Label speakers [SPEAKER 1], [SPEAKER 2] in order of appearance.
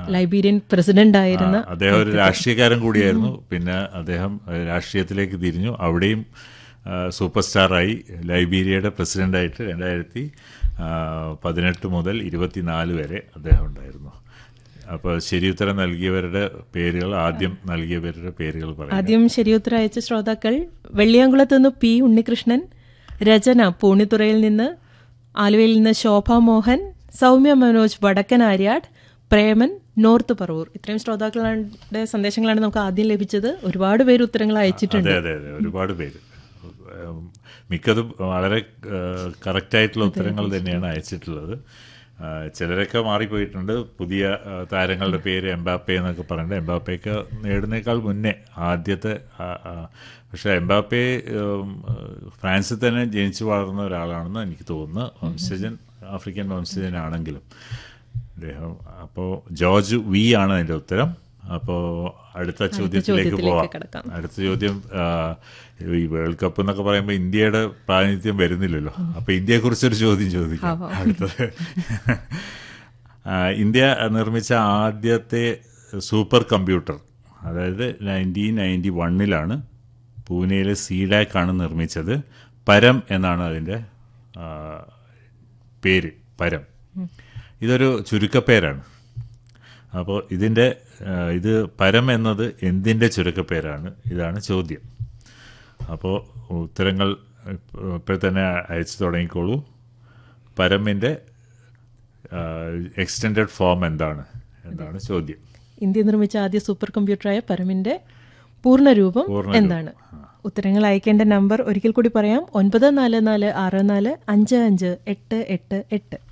[SPEAKER 1] Liberian president ആയിരുന്ന
[SPEAKER 2] അദ്ദേഹം ഒരു രാഷ്ട്രീയക്കാരൻ കൂടിയായിരുന്നു പിന്നെ അദ്ദേഹം ഏഹ്, രാഷ്ട്രീയത്തിലേക്ക് തിരിഞ്ഞു അവിടെയും ആ, സൂപ്പർ സ്റ്റാറായി ലൈബീരിയയുടെ പ്രസിഡന്റായിട്ട് രണ്ടായിരത്തി ആ, പതിനെട്ട് മുതൽ ഇരുപത്തിനാല് വരെ അദ്ദേഹം ഉണ്ടായിരുന്നു അപ്പോൾ ശരിയുത്തരം നൽകിയവരുടെ പേരുകൾ ആദ്യം നൽകിയവരുടെ പേരുകൾ പറയാം
[SPEAKER 1] ആദ്യം ശരിയുത്തരം അയച്ച ശ്രോതാക്കൾ വെള്ളിയാങ്കുളത്ത് നിന്ന് പി ഉണ്ണികൃഷ്ണൻ രചന പൂണിത്തുറയിൽ നിന്ന് ആലുവയിൽ നിന്ന് ശോഭ മോഹൻ സൗമ്യ മനോജ് വടക്കൻ ആര്യാട് പ്രേമൻ നോർത്ത് പറവൂർ ഇത്രയും ശ്രോതാക്കളുടെ സന്ദേശങ്ങളാണ് നമുക്ക് ആദ്യം ലഭിച്ചത് ഒരുപാട് പേര് ഉത്തരങ്ങൾ അയച്ചിട്ടുണ്ട്
[SPEAKER 2] അതെ അതെ അതെ ഒരുപാട് പേര് ഉം, മിക്കതും വളരെ കറക്റ്റായിട്ടുള്ള ഉത്തരങ്ങൾ തന്നെയാണ് അയച്ചിട്ടുള്ളത് ആ, ചിലരൊക്കെ മാറിപ്പോയിട്ടുണ്ട് പുതിയ ആ, താരങ്ങളുടെ പേര് എംബാപ്പെ എന്നൊക്കെ പറഞ്ഞിട്ട് എംബാപ്പയൊക്കെ നേടുന്നേക്കാൾ മുന്നേ ആദ്യത്തെ ആ, ആ, പക്ഷേ എംബാപ്പെ ഉം, ഫ്രാൻസിൽ തന്നെ ജനിച്ചു വളർന്ന ഒരാളാണെന്ന് എനിക്ക് തോന്നുന്നു വംശജൻ ആഫ്രിക്കൻ വംശജനാണെങ്കിലും അദ്ദേഹം അപ്പോൾ ജോർജ് വി ആണ് അതിൻ്റെ ഉത്തരം അപ്പോൾ അടുത്ത ചോദ്യത്തിലേക്ക്
[SPEAKER 1] ചോദ്യത്തിലേക്ക്
[SPEAKER 2] പോവാം
[SPEAKER 1] കടക്കാം.
[SPEAKER 2] അടുത്ത ചോദ്യം ആ, ഈ വേൾഡ് കപ്പ് എന്നൊക്കെ പറയുമ്പോൾ ഇന്ത്യയുടെ പ്രാതിനിധ്യം വരുന്നില്ലല്ലോ അപ്പൊ ഇന്ത്യയെ കുറിച്ചൊരു ചോദ്യം ചോദിക്കാം അടുത്തത് ആ, ഇന്ത്യ നിർമ്മിച്ച ആദ്യത്തെ സൂപ്പർ കമ്പ്യൂട്ടർ അതായത് നയൻറ്റീൻ നയൻറ്റി വണ്ണിലാണ് പൂനെയിലെ സീഡാക്ക് ആണ് നിർമ്മിച്ചത് പരം എന്നാണ് അതിൻ്റെ ആ, പേര് പരം ഇതൊരു ചുരുക്കപ്പേരാണ് അപ്പോൾ ഇതിൻ്റെ ആ, ഇത് പരം എന്നത് എന്തിൻ്റെ ചുരുക്കപ്പേരാണ് ഇതാണ് ചോദ്യം അപ്പോൾ ഉത്തരങ്ങൾ ഇപ്പോൾ തന്നെ അയച്ചു തുടങ്ങിക്കോളൂ പരമിൻ്റെ എക്സ്റ്റെൻഡഡ് ഫോം എന്താണ് എന്താണ് ചോദ്യം
[SPEAKER 1] ഇന്ത്യ നിർമ്മിച്ച ആദ്യ സൂപ്പർ കമ്പ്യൂട്ടറായ പരമിന്റെ പൂർണ്ണരൂപം
[SPEAKER 2] പൂർണ്ണരൂപം.
[SPEAKER 1] എന്താണ് ഉത്തരങ്ങൾ അയക്കേണ്ട നമ്പർ ഒരിക്കൽ കൂടി പറയാം ഒൻപത് നാല് നാല് ആറ് നാല് അഞ്ച് അഞ്ച് എട്ട് എട്ട് എട്ട്